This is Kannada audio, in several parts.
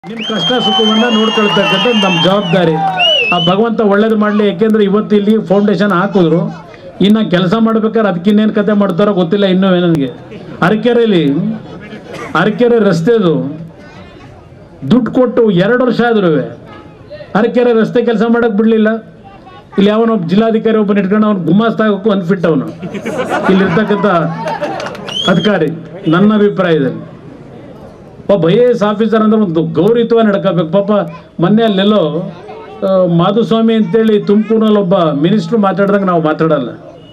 ನಿಮ್ಮ ಕಷ್ಟ ಸುಖವನ್ನ ನೋಡ್ಕೊಳ್ತಕ್ಕಂಥ ನಮ್ಮ ಜವಾಬ್ದಾರಿ ಆ ಭಗವಂತ ಒಳ್ಳೇದು ಮಾಡಲಿ ಯಾಕೆಂದ್ರೆ ಇವತ್ತು ಇಲ್ಲಿ ಫೌಂಡೇಶನ್ ಹಾಕಿದ್ರು ಇನ್ನು ಕೆಲಸ ಮಾಡ್ಬೇಕಾದ್ರೆ ಅದಕ್ಕೆ ಇನ್ನೇನು ಕತೆ ಮಾಡ್ತಾರೋ ಗೊತ್ತಿಲ್ಲ ಇನ್ನೂ ನನಗೆ ಅರಕೆರೆಯಲ್ಲಿ ಅರಕೆರೆ ರಸ್ತೆದು ದುಡ್ಡು ಕೊಟ್ಟು ಎರಡು ವರ್ಷ ಆದ್ರೂ ಅರಕೆರೆ ರಸ್ತೆ ಕೆಲಸ ಮಾಡಕ್ ಬಿಡ್ಲಿಲ್ಲ ಇಲ್ಲಿ ಯಾವನೋ ಒಬ್ಬ ಜಿಲ್ಲಾಧಿಕಾರಿ ಒಬ್ಬನ ಇಟ್ಕೊಂಡು ಅವ್ನು ಗುಮಾಸ್ತಾಗಕ್ಕೂ ಅನ್ಫಿಟ್ ಅವನು ಇಲ್ಲಿರ್ತಕ್ಕಂಥ ಅಧಿಕಾರಿ ನನ್ನ ಅಭಿಪ್ರಾಯದಲ್ಲಿ ಒಬ್ಬ ಐ ಎ ಎಸ್ ಆಫೀಸರ್ ಅಂದ್ರೆ ಒಂದು ಗೌರವಿತ್ವ ನಡ್ಕೋಬೇಕು ಪಾಪ ಮೊನ್ನೆ ಅಲ್ಲೆಲ್ಲೋ ಆ, ಮಾಧುಸ್ವಾಮಿ ಅಂತೇಳಿ ತುಮಕೂರಲ್ಲಿ ಒಬ್ಬ ಮಿನಿಸ್ಟ್ರು ಮಾತಾಡಿದಾಗ ನಾವು ಮಾತಾಡಲ್ಲ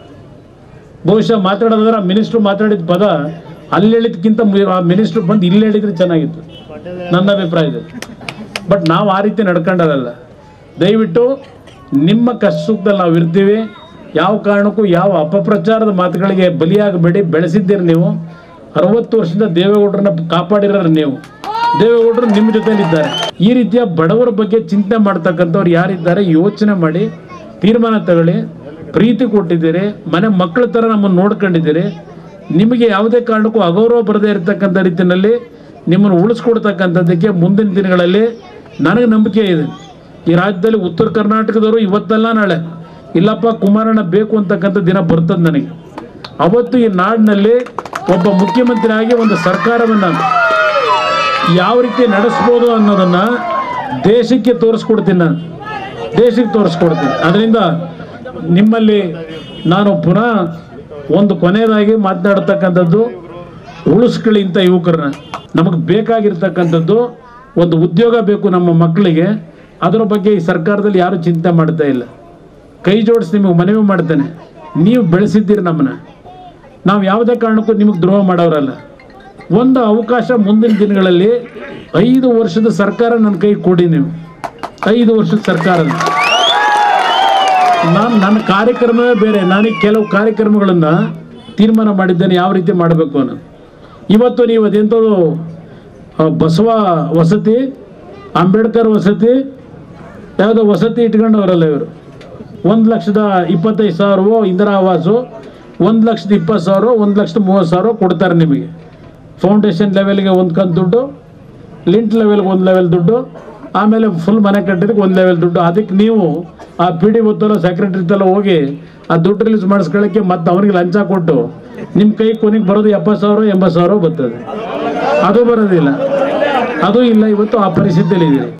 ಬಹುಶಃ ಮಾತಾಡೋದಾದ್ರೆ ಆ ಮಿನಿಸ್ಟ್ರು ಮಾತಾಡಿದ ಪದ ಅಲ್ಲಿ ಹೇಳಿದ್ಕಿಂತ ಮು- ಆ ಮಿನಿಸ್ಟ್ರು ಬಂದು ಇಲ್ಲಿ ಹೇಳಿದ್ರೆ ಚೆನ್ನಾಗಿತ್ತು ನನ್ನ ಅಭಿಪ್ರಾಯದಲ್ಲಿ ಬಟ್ ನಾವು ಆ ರೀತಿ ನಡ್ಕೊಂಡಲ್ಲ ದಯವಿಟ್ಟು ನಿಮ್ಮ ಕಷ್ಟ ಸುಖದಲ್ಲಿ ನಾವು ಇರ್ತೀವಿ ಯಾವ ಕಾರಣಕ್ಕೂ ಯಾವ ಅಪಪ್ರಚಾರದ ಮಾತುಗಳಿಗೆ ಬಲಿಯಾಗಬೇಡಿ ಬೆಳೆಸಿದ್ದೀರಿ ನೀವು ಅರವತ್ತು ವರ್ಷದಿಂದ ದೇವೇಗೌಡರನ್ನ ಕಾಪಾಡಿರೋರು ನೀವು ದೇವೇಗೌಡರು ನಿಮ್ಮ ಜೊತೆಲಿದ್ದಾರೆ ಈ ರೀತಿಯ ಬಡವರ ಬಗ್ಗೆ ಚಿಂತೆ ಮಾಡ್ತಕ್ಕಂಥವ್ರು ಯಾರಿದ್ದಾರೆ ಯೋಚನೆ ಮಾಡಿ ತೀರ್ಮಾನ ತಗೊಳ್ಳಿ ಪ್ರೀತಿ ಕೊಟ್ಟಿದ್ದೀರಿ ಮನೆ ಮಕ್ಕಳ ಥರ ನಮ್ಮನ್ನು ನೋಡ್ಕೊಂಡಿದ್ದೀರಿ ನಿಮಗೆ ಯಾವುದೇ ಕಾರಣಕ್ಕೂ ಅಗೌರವ ಬರದೇ ಇರತಕ್ಕಂಥ ರೀತಿಯಲ್ಲಿ ನಿಮ್ಮನ್ನು ಉಳಿಸ್ಕೊಡ್ತಕ್ಕಂಥದ್ದಕ್ಕೆ ಮುಂದಿನ ದಿನಗಳಲ್ಲಿ ನನಗೆ ನಂಬಿಕೆ ಇದೆ ಈ ರಾಜ್ಯದಲ್ಲಿ ಉತ್ತರ ಕರ್ನಾಟಕದವರು ಇವತ್ತಲ್ಲ ನಾಳೆ ಇಲ್ಲಪ್ಪ ಕುಮಾರಣ್ಣ ಬೇಕು ಅಂತಕ್ಕಂಥ ದಿನ ಬರ್ತದೆ ನನಗೆ ಅವತ್ತು ಈ ನಾಡಿನಲ್ಲಿ ಒಬ್ಬ ಮುಖ್ಯಮಂತ್ರಿ ಆಗಿ ಒಂದು ಸರ್ಕಾರವನ್ನು ಯಾವ ರೀತಿ ನಡೆಸ್ಬೋದು ಅನ್ನೋದನ್ನ ದೇಶಕ್ಕೆ ತೋರಿಸ್ಕೊಡ್ತೀನಿ ನಾನು ದೇಶಕ್ಕೆ ತೋರಿಸ್ಕೊಡ್ತೀನಿ ಅದರಿಂದ ನಿಮ್ಮಲ್ಲಿ ನಾನು ಪುನಃ ಒಂದು ಕೊನೆಯದಾಗಿ ಮಾತನಾಡ್ತಕ್ಕಂಥದ್ದು ಉಳಿಸ್ಕೊಳ್ಳಿ ಇಂಥ ಯುವಕರನ್ನ ನಮಗೆ ಬೇಕಾಗಿರ್ತಕ್ಕಂಥದ್ದು ಒಂದು ಉದ್ಯೋಗ ಬೇಕು ನಮ್ಮ ಮಕ್ಕಳಿಗೆ ಅದರ ಬಗ್ಗೆ ಈ ಸರ್ಕಾರದಲ್ಲಿ ಯಾರು ಚಿಂತೆ ಮಾಡ್ತಾ ಇಲ್ಲ ಕೈ ಜೋಡಿಸಿ ನಿಮಗೆ ಮನವಿ ಮಾಡ್ತೇನೆ ನೀವು ಬೆಳೆಸಿದ್ದೀರಿ ನಮ್ಮನ್ನ ನಾವು ಯಾವುದೇ ಕಾರಣಕ್ಕೂ ನಿಮಗೆ ದ್ರೋಹ ಮಾಡೋರಲ್ಲ ಒಂದು ಅವಕಾಶ ಮುಂದಿನ ದಿನಗಳಲ್ಲಿ ಐದು ವರ್ಷದ ಸರ್ಕಾರ ನನ್ನ ಕೈ ಕೊಡಿ ನೀವು ಐದು ವರ್ಷದ ಸರ್ಕಾರ ನಾನು ನನ್ನ ಕಾರ್ಯಕ್ರಮವೇ ಬೇರೆ ನಾನೀಗ ಕೆಲವು ಕಾರ್ಯಕ್ರಮಗಳನ್ನು ತೀರ್ಮಾನ ಮಾಡಿದ್ದೇನೆ ಯಾವ ರೀತಿ ಮಾಡಬೇಕು ಅನ್ನೋದು ಇವತ್ತು ನೀವು ಅದೆಂಥದ್ದು ಆ, ಬಸವ ವಸತಿ ಅಂಬೇಡ್ಕರ್ ವಸತಿ ಯಾವುದೋ ವಸತಿ ಇಟ್ಕೊಂಡವರಲ್ಲ ಇವರು ಒಂದು ಲಕ್ಷದ ಇಪ್ಪತ್ತೈದು ಸಾವಿರವೋ ಇಂದಿರಾ ಆವಾಸು ಒಂದು ಲಕ್ಷದ ಇಪ್ಪತ್ತು ಸಾವಿರ ಒಂದು ಲಕ್ಷದ ಮೂವತ್ತು ಸಾವಿರ ಕೊಡ್ತಾರೆ ನಿಮಗೆ ಫೌಂಡೇಶನ್ ಲೆವೆಲ್ಗೆ ಒಂದು ಕಂತು ದುಡ್ಡು ಲಿಂಟ್ ಲೆವೆಲ್ಗೆ ಒಂದು ಲೆವೆಲ್ ದುಡ್ಡು ಆಮೇಲೆ ಫುಲ್ ಮನೆ ಕಟ್ಟಿದಕ್ಕೆ ಒಂದು ಲೆವೆಲ್ ದುಡ್ಡು ಅದಕ್ಕೆ ನೀವು ಆ ಪಿ ಡಿ ಗೊತ್ತಲ್ಲ ಸೆಕ್ರೆಟರಿ ತಲ್ಲ ಹೋಗಿ ಆ ದುಡ್ಡು ರಿಲೀಸ್ ಮಾಡಿಸ್ಕೊಳ್ಳೋಕ್ಕೆ ಮತ್ತೆ ಅವನಿಗೆ ಲಂಚ ಕೊಟ್ಟು ನಿಮ್ಮ ಕೈ ಕೊನೆಗೆ ಬರೋದು ಎಪ್ಪತ್ತು ಸಾವಿರ ಎಂಬತ್ತು ಸಾವಿರ ಬರ್ತದೆ ಅದು ಬರೋದಿಲ್ಲ ಅದು ಇಲ್ಲ ಇವತ್ತು ಆ ಪರಿಸ್ಥಿತಿಯಲ್ಲಿ ಇದೆ